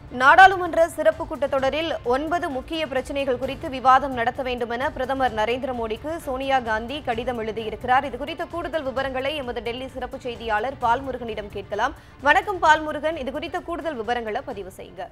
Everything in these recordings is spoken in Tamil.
நாடாளுமன்ற சிறப்பு கூட்டத்தொடரில் ஒன்பது முக்கிய பிரச்சனைகள் குறித்து விவாதம் நடத்த வேண்டும் என பிரதமர் நரேந்திர மோடிக்கு சோனியா காந்தி கடிதம் எழுதியிருக்கிறார் இது குறித்த கூடுதல் விவரங்களை எமது டெல்லி சிறப்பு செய்தியாளர் பால்முருகனிடம் கேட்கலாம் வணக்கம் பால்முருகன் இது குறித்த கூடுதல் விவரங்களை பதிவு செய்யுங்க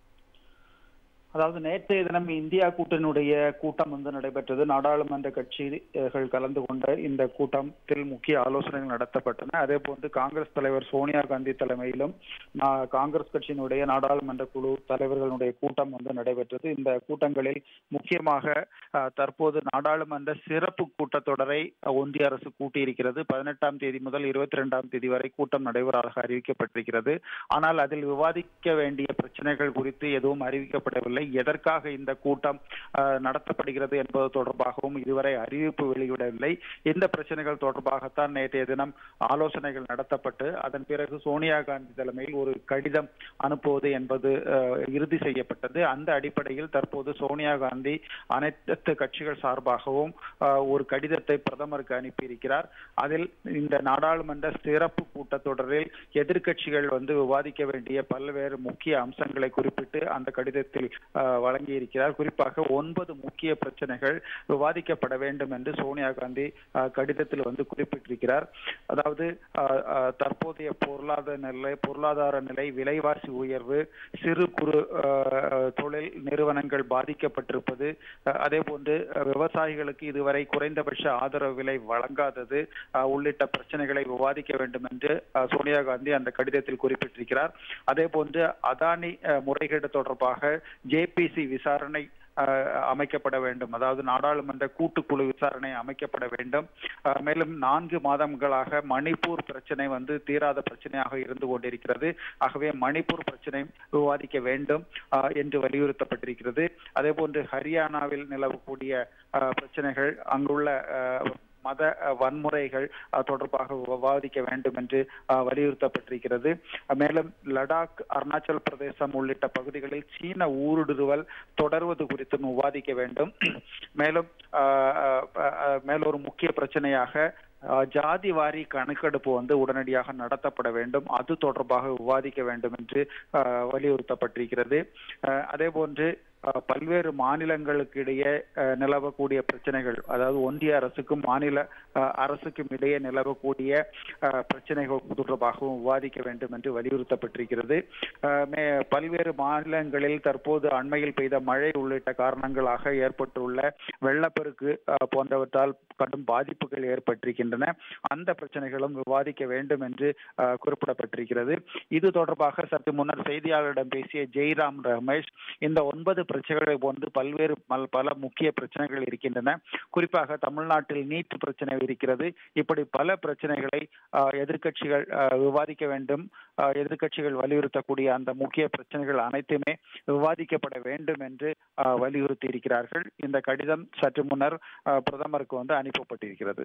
அதாவது நேற்றைய தினம் இந்தியா கூட்டணியுடைய கூட்டம் வந்து நடைபெற்றது நாடாளுமன்ற கட்சிகள் கலந்து கொண்ட இந்த கூட்டத்தில் முக்கிய ஆலோசனைகள் நடத்தப்பட்டன அதே போன்று காங்கிரஸ் தலைவர் சோனியா காந்தி தலைமையிலும் நா- காங்கிரஸ் கட்சியினுடைய நாடாளுமன்ற குழு தலைவர்களுடைய கூட்டம் வந்து நடைபெற்றது இந்த கூட்டங்களில் முக்கியமாக அஹ், தற்போது நாடாளுமன்ற சிறப்பு கூட்டத்தொடரை அஹ், ஒன்றிய அரசு கூட்டியிருக்கிறது பதினெட்டாம் தேதி முதல் இருபத்தி ரெண்டாம் தேதி வரை கூட்டம் நடைபெறதாக அறிவிக்கப்பட்டிருக்கிறது ஆனால் அதில் விவாதிக்க வேண்டிய பிரச்சனைகள் குறித்து எதுவும் அறிவிக்கப்படவில்லை எதற்காக இந்த கூட்டம் அஹ், நடத்தப்படுகிறது என்பது தொடர்பாகவும் இதுவரை அறிவிப்பு வெளியிடவில்லை இந்த பிரச்சனைகள் தொடர்பாகத்தான் நேற்றைய தினம் ஆலோசனைகள் நடத்தப்பட்டு அதன் பிறகு சோனியா காந்தி தலைமையில் ஒரு கடிதம் அனுப்புவது என்பது அஹ், இறுதி செய்யப்பட்டது அந்த அடிப்படையில் தற்போது சோனியா காந்தி அனைத்து கட்சிகள் சார்பாகவும் அஹ், ஒரு கடிதத்தை பிரதமருக்கு அனுப்பியிருக்கிறார் அதில் இந்த நாடாளுமன்ற சிறப்பு கூட்டத்தொடரில் எதிர்க்கட்சிகள் வந்து விவாதிக்க வேண்டிய பல்வேறு முக்கிய அம்சங்களை குறிப்பிட்டு அந்த கடிதத்தில் அஹ், வழங்கியிருக்கிறார் குறிப்பாக ஒன்பது முக்கிய பிரச்சனைகள் விவாதிக்கப்பட வேண்டும் என்று சோனியா காந்தி அஹ், கடிதத்தில் வந்து குறிப்பிட்டிருக்கிறார் அதாவது அஹ், அஹ், தற்போதைய பொருளாதார நிலை பொருளாதார நிலை விலைவாசி உயர்வு சிறு குறு அஹ், தொழில் நிறுவனங்கள் பாதிக்கப்பட்டிருப்பது அஹ், அதே போன்று அஹ், விவசாயிகளுக்கு இதுவரை குறைந்தபட்ச ஆதரவு விலை வழங்காதது அஹ், உள்ளிட்ட பிரச்சனைகளை விவாதிக்க வேண்டும் என்று அஹ், சோனியா காந்தி அந்த கடிதத்தில் குறிப்பிட்டிருக்கிறார் அதே போன்று அதானி அஹ், முறைகேடு தொடர்பாக ஜேபிசி விசாரணை அஹ், அமைக்கப்பட வேண்டும் அதாவது நாடாளுமன்ற கூட்டுக்குழு விசாரணை அமைக்கப்பட வேண்டும் அஹ், மேலும் நான்கு மாதங்களாக மணிப்பூர் பிரச்சனை வந்து தீராத பிரச்சனையாக இருந்து கொண்டிருக்கிறது ஆகவே மணிப்பூர் பிரச்சனை விவாதிக்க வேண்டும் அஹ், என்று வலியுறுத்தப்பட்டிருக்கிறது அதே போன்று ஹரியானாவில் நிலவக்கூடிய அஹ், பிரச்சனைகள் அங்குள்ள அஹ், மத அஹ், வன்முறைகள் அஹ், தொடர்பாக விவாதிக்க வேண்டும் என்று அஹ், வலியுறுத்தப்பட்டிருக்கிறது அஹ், மேலும் லடாக் அருணாச்சல் பிரதேசம் உள்ளிட்ட பகுதிகளில் சீன ஊடுருவல் தொடர்வது குறித்தும் விவாதிக்க வேண்டும் மேலும் அஹ், அஹ், அஹ், மேலொரு முக்கிய பிரச்சனையாக அஹ், ஜாதி வாரி கணக்கெடுப்பு வந்து உடனடியாக நடத்தப்பட வேண்டும் அது தொடர்பாக விவாதிக்க வேண்டும் என்று அஹ், வலியுறுத்தப்பட்டிருக்கிறது அஹ், அதே போன்று அஹ், பல்வேறு மாநிலங்களுக்கு இடையே அஹ், நிலவக்கூடிய பிரச்சனைகள் அதாவது ஒன்றிய அரசுக்கும் மாநில அஹ், அரசுக்கும் இடையே நிலவக்கூடிய அஹ், பிரச்சனைகள் தொடர்பாகவும் விவாதிக்க வேண்டும் என்று வலியுறுத்தப்பட்டிருக்கிறது அஹ், மே- பல்வேறு மாநிலங்களில் தற்போது அண்மையில் பெய்த மழை உள்ளிட்ட காரணங்களாக ஏற்பட்டுள்ள வெள்ளப்பெருக்கு அஹ், போன்றவற்றால் கடும் பாதிப்புகள் ஏற்பட்டிருக்கின்றன அந்த பிரச்சனைகளும் விவாதிக்க வேண்டும் என்று அஹ், குறிப்பிடப்பட்டிருக்கிறது இது தொடர்பாக சற்று முன்னர் செய்தியாளரிடம் பேசிய ஜெய்ராம் ரமேஷ் இந்த ஒன்பது பிரச்சனைகளை போன்று பல்வேறு மல்- பல முக்கிய பிரச்சனைகள் இருக்கின்றன குறிப்பாக தமிழ்நாட்டில் நீட் பிரச்சனை இருக்கிறது இப்படி பல பிரச்சனைகளை அஹ், எதிர்க்கட்சிகள் அஹ், விவாதிக்க வேண்டும் அஹ், எதிர்க்கட்சிகள் வலியுறுத்தக்கூடிய அந்த முக்கிய பிரச்சனைகள் அனைத்துமே விவாதிக்கப்பட வேண்டும் என்று அஹ், வலியுறுத்தி இருக்கிறார்கள் இந்த கடிதம் சற்று முன்னர் அஹ், பிரதமருக்கு வந்து அனுப்பப்பட்டிருக்கிறது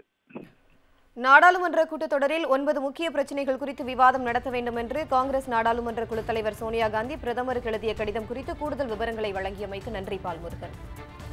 நாடாளுமன்ற கூட்டத்தொடரில் ஒன்பது முக்கிய பிரச்சனைகள் குறித்து விவாதம் நடத்த வேண்டும் என்று காங்கிரஸ் நாடாளுமன்ற குழு தலைவர் சோனியா காந்தி பிரதமருக்கு எழுதிய கடிதம் குறித்து கூடுதல் விவரங்களை வழங்கியமைக்கு நன்றி பால்முருகன்